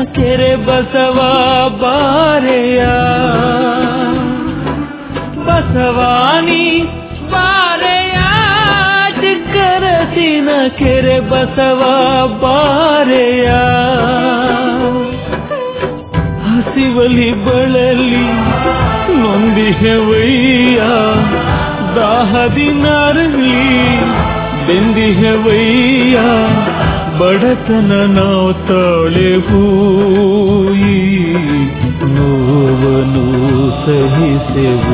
ಕೆರೆ ಬಸವ ಬಾರೆಯ ಬಸವಾನಿ ಬಾರೆಯ ಚಿಕ್ಕರಸಿನ ಕೆರೆ ಬಸವ ಬಾರೆಯ ಹಸಿವಲಿ ಬಳಲಿ ನೊಂದಿಹವಯ್ಯ ದಾಹದಿ ನರಳಿ ಬೆಂದಿಹವಯ್ಯ ಬಡತನ ನಾವು ತಾಳೆವು ಈ ನೋವನು ಸಹಿಸೆವು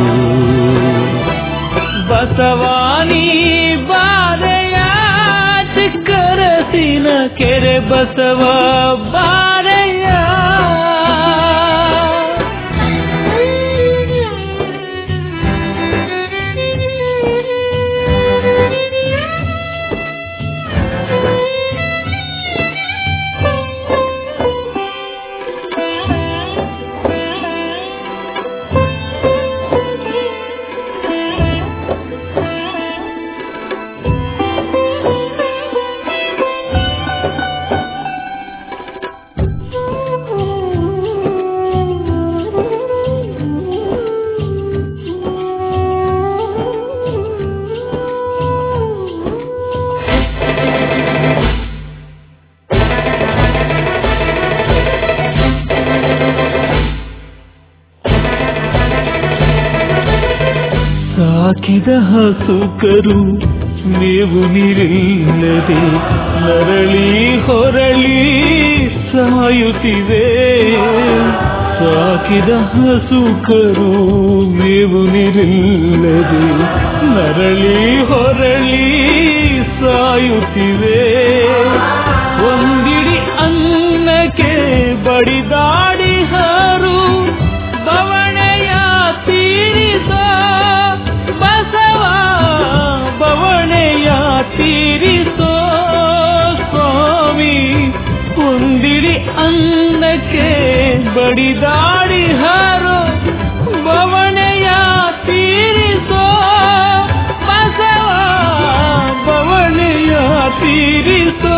ಬಸವಾನಿ ಬಾರೆಯ ಚಿಕ್ಕರಸಿನ ಕೆರೆ ಬಸವ ಬಾರೆಯ ಸಾಕಿದ ಹಸುಕರು ಮೇವು ನೀರಿಲ್ಲದೆ ನರಳಿ ಹೊರಳಿ ಸಾಯುತ್ತಿವೆ ಸಾಕಿದ ಹಸುಕರು ಮೇವು ನೀರಿಲ್ಲದೆ ನರಳಿ ಹೊರಳಿ ಸಾಯುತ್ತಿವೆ ಒಂದಿಡಿ ಅನ್ನಕ್ಕೆ ಬಡಿದಾಡಿ ಹರು ಬವಣೆಯ ತೀರಿಸೋ ಬಸವ ಬವಣೆಯ ತೀರಿಸೋ ಸ್ವಾಮಿ ಕುಂದಿರಿ ಅನ್ನಕ್ಕೆ ಬಡಿದಾಡಿ ಹರು ಬವಣೆಯ ತೀರಿಸೋ ಬಸವ ಬವಣೆಯ ತೀರಿಸೋ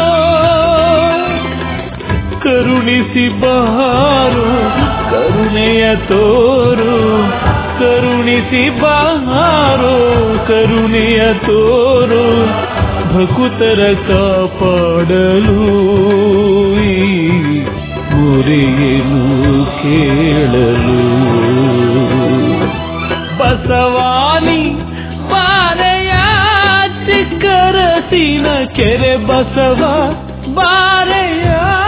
ಕರುಣಿಸಿ ಬಾರು ಕರುಣೆಯ ತೋರು ಕರುಣಿಸಿ ಬಾರು ಕರುಣೆಯ ತೋರು ಭಕುತರ ಕಾಪಾಡಲು ಈ ಗುರಿಯನ್ನು ಕೇಳಲು ಬಸವಾನಿ ಬಾರೆಯ ಚಿಕ್ಕರಸಿನ ಕೆರೆ ಬಸವ ಬಾರೆಯ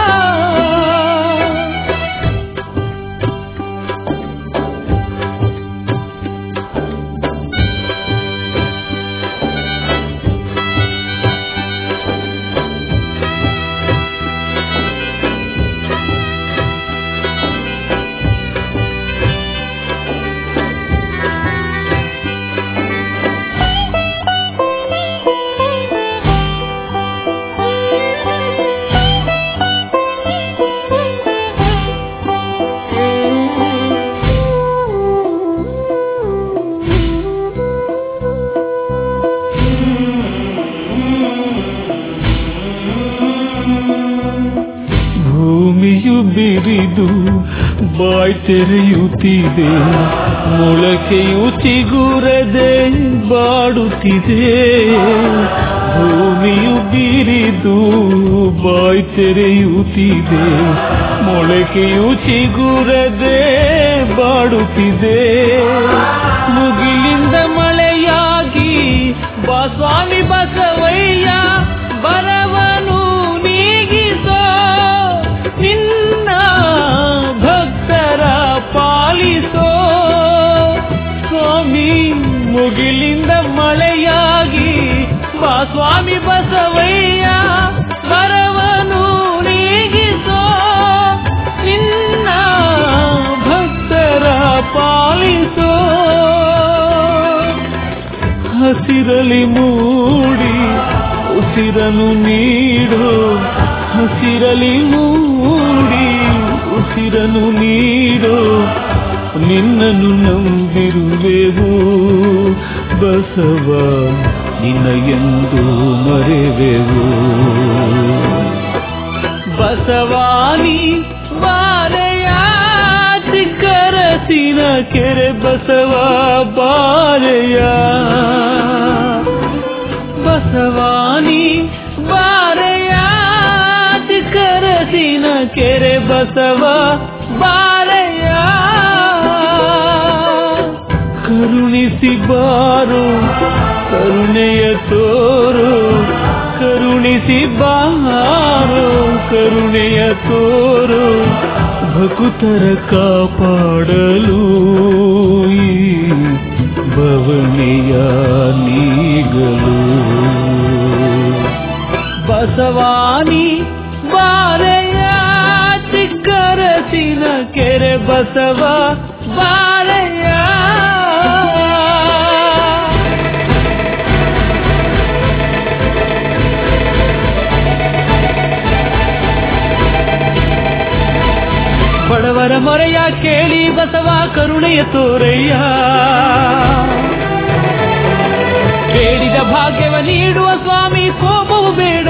ಭೂಮಿಯು ಬಿರಿದು ಬಾಯ್ ತೆರೆಯುತ್ತಿದೆ ಮೊಳಕೆಯು ಚಿಗುರದೆ ಬಾಡುತ್ತಿದೆ ಭೂಮಿಯು ಬಿರಿದು ಬಾಯ್ ತೆರೆಯುತ್ತಿದೆ ಮೊಳಕೆಯು ಚಿಗುರದೆ ಬಾಡುತ್ತಿದೆ ಮುಗಿಲಿಂದ ಮಳೆಯಾಗಿ ಬಾ ಸ್ವಾಮಿ ಬಸವಯ್ಯ ಬರವನು ನೀಗಿಸೋ ನಿನ್ನ ಭಕ್ತರ ಪಾಲಿಸೋ ಸ್ವಾಮಿ ಮುಗಿಲಿಂದ ಮಳೆಯಾಗಿ ಬಾ ಸ್ವಾಮಿ ಬಸವಯ್ಯ ಬರವನು ನೀಗಿಸೋ ನಿನ್ನ ಭಕ್ತರ ಪಾಲಿಸೋ ಹಸಿರಲಿ ಮೂಡಿ ಉಸಿರನು ನೀಡು ಹಸಿರಲಿ ಮೂಡಿ ಉಸಿರನು ನೀಡು ನಿನ್ನನ್ನು ನಂಬಿರುವೆವು ಬಸವ ನಿನ್ನ ಎಂದು ಮರೆವೆವು ಬಸವಾನಿ ಕೆರೆ ಬಸವ ಬಾರಯ್ಯ ಕರುಣಿಸಿ ಬಾರು ಕರುಣೆಯ ತೋರು ಕರುಣಿಸಿ ಬಾರು ಕರುಣೆಯ ತೋರು ಭಕುತರ ಕಾಪಾಡಲು ಈ ಬವಣೆಯ ನೀಗಲು ಬಸವಾನಿ ಬಾರೆಯ ಚಿಕ್ಕರಸಿನ ಕೆರೆ ಬಸವ ಬಾರೆಯ ಬಡವರ ಮೊರೆಯ ಕೇಳಿ ಬಸವ ಕರುಣೆಯ ತೋರಯ್ಯ ಕೇಳಿದ ಭಾಗ್ಯವ ನೀಡುವ ಸ್ವಾಮಿ ಕೋಪವು ಬೇಡ